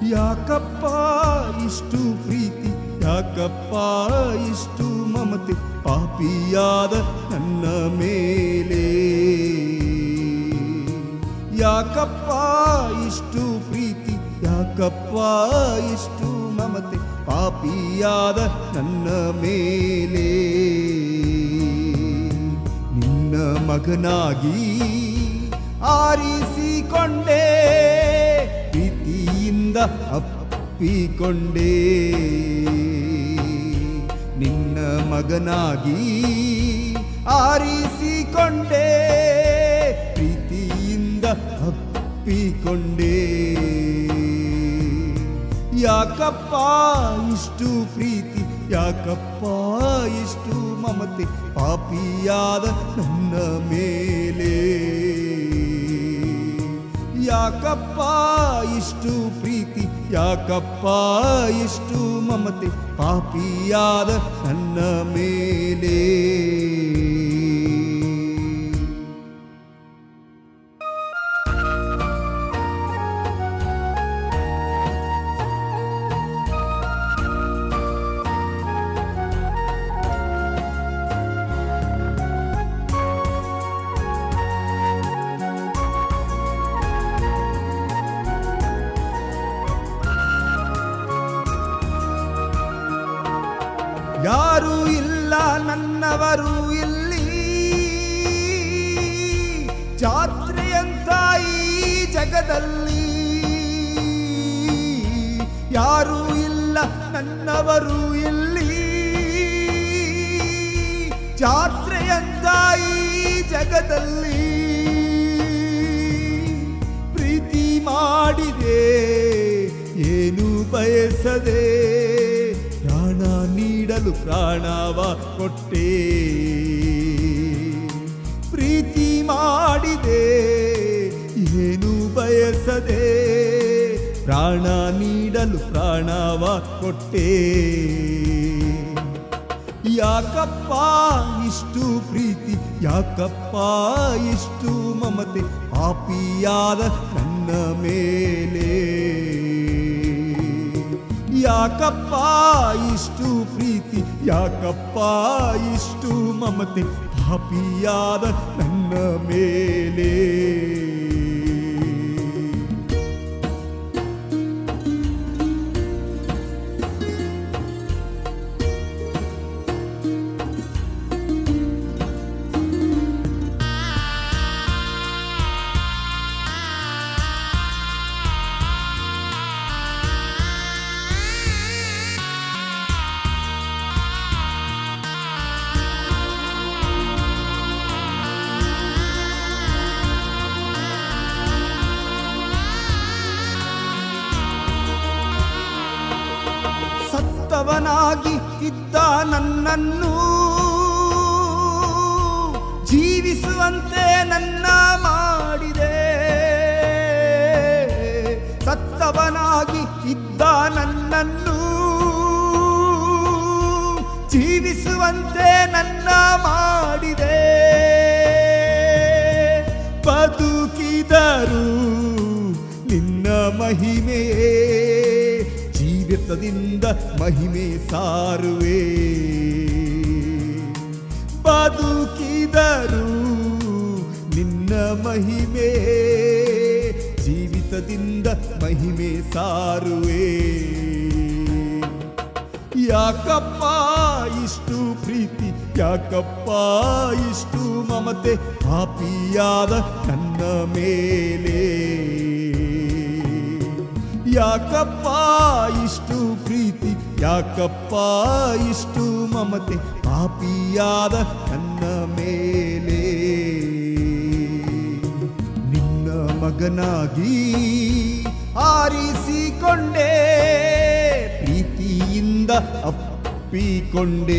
ಯಾಕಪ್ಪ ಇಷ್ಟು ಪ್ರೀತಿ ಯಾಕಪ್ಪ ಇಷ್ಟು ಮಮತೆ ಪಾಪಿಯಾದ ನನ್ನ ಮೇಲೆ ಯಾಕಪ್ಪ ಇಷ್ಟು ಪ್ರೀತಿ ಯಾಕಪ್ಪ ಇಷ್ಟು ಮಮತೆ ಪಾಪಿಯಾದ ನನ್ನ ಮೇಲೆ ನಿನ್ನ ಮಗನಾಗಿ ಆರಿಸಿಕೊಂಡೆ ಪ್ರೀತಿಯಿಂದ ಅಪ್ಪಿಕೊಂಡೆ ನಿನ್ನ ಮಗನಾಗಿ ಆರಿಸಿಕೊಂಡೆ ಪ್ರೀತಿಯಿಂದ ಅಪ್ಪಿಕೊಂಡೆ ಯಾಕಪ್ಪ ಇಷ್ಟು ಪ್ರೀತಿ ಯಾಕಪ್ಪ ಇಷ್ಟು ಮಮತೆ ಪಾಪಿಯಾದ ನನ್ನ ಮೇಲೆ ಯಾಕಪ್ಪ ಇಷ್ಟು ಪ್ರೀತಿ ಯಾಕಪ್ಪ ಇಷ್ಟು ಮಮತೆ ಪಾಪಿಯಾದ ನನ್ನ ಮೇಲೆ ಯಾರೂ ಇಲ್ಲ ನನ್ನವರು ಇಲ್ಲಿ ಜಾತ್ರೆಯಂತ ಈ ಜಗದಲ್ಲಿ ಯಾರೂ ಇಲ್ಲ ನನ್ನವರು ಇಲ್ಲಿ ಜಾತ್ರೆಯಂತ ಈ ಜಗದಲ್ಲಿ ಪ್ರೀತಿ ಮಾಡಿದೆ ಏನು ಬಯಸದೆ ಪ್ರಾಣ ನೀಡಲು ಪ್ರಾಣವ ಕೊಟ್ಟೆ ಪ್ರೀತಿ ಮಾಡಿದೆ ಏನು ಬಯಸದೆ ಪ್ರಾಣ ನೀಡಲು ಪ್ರಾಣವ ಕೊಟ್ಟೆ ಯಾಕಪ್ಪ ಇಷ್ಟು ಪ್ರೀತಿ ಯಾಕಪ್ಪ ಇಷ್ಟು ಮಮತೆ ಪಾಪಿಯಾದ ನನ್ನ ಮೇಲೆ ಯಾಕಪ್ಪ ಇಷ್ಟು ಪ್ರೀತಿ ಯಾಕಪ್ಪ ಇಷ್ಟು ಮಮತೆ ಪಾಪಿಯಾದ ನನ್ನ ಮೇಲೆ ಸತ್ತವನಾಗಿ ಇದ್ದ ನನ್ನನ್ನು ಜೀವಿಸುವಂತೆ ನನ್ನ ಮಾಡಿದೆ ಸತ್ತವನಾಗಿ ಇದ್ದ ನನ್ನನ್ನು ಜೀವಿಸುವಂತೆ ನನ್ನ ಮಾಡಿದೆ ಬದುಕಿದರು ನಿನ್ನ ಮಹಿಮೆಯೇ ಜೀವಿತದಿಂದ ಮಹಿಮೆ ಸಾರುವೆ ಬದುಕಿದರು ನಿನ್ನ ಮಹಿಮೆ ಜೀವಿತದಿಂದ ಮಹಿಮೆ ಸಾರುವೆ ಯಾಕಪ್ಪ ಇಷ್ಟು ಪ್ರೀತಿ ಯಾಕಪ್ಪ ಇಷ್ಟು ಮಮತೆ ಪಾಪಿಯಾದ ನನ್ನ ಮೇಲೆ ಯಾಕಪ್ಪ ಇಷ್ಟು ಪ್ರೀತಿ ಯಾಕಪ್ಪ ಇಷ್ಟು ಮಮತೆ ಪಾಪಿಯಾದ ನನ್ನ ಮೇಲೆ ನಿನ್ನ ಮಗನಾಗಿ ಆರಿಸಿಕೊಂಡೆ ಪ್ರೀತಿಯಿಂದ ಅಪ್ಪಿಕೊಂಡೆ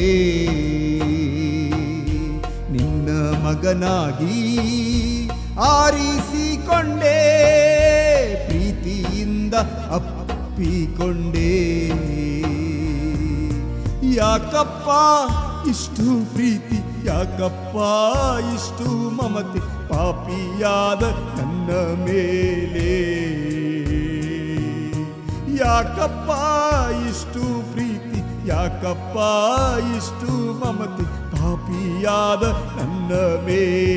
ನಿನ್ನ ಮಗನಾಗಿ ಆರಿಸಿಕೊಂಡೆ ಪ್ರೀತಿಯಿಂದ ಅಪ್ಪಿಕೊಂಡೆ ಯಾಕಪ್ಪ ಇಷ್ಟು ಪ್ರೀತಿ ಯಾಕಪ್ಪ ಇಷ್ಟು ಮಮತೆ ಪಾಪಿಯಾದ ನನ್ನ ಮೇಲೆ ಯಾಕಪ್ಪ ಇಷ್ಟು ಪ್ರೀತಿ ಯಾಕಪ್ಪ ಇಷ್ಟು ಮಮತೆ ಪಾಪಿಯಾದ ನನ್ನ ಮೇಲೆ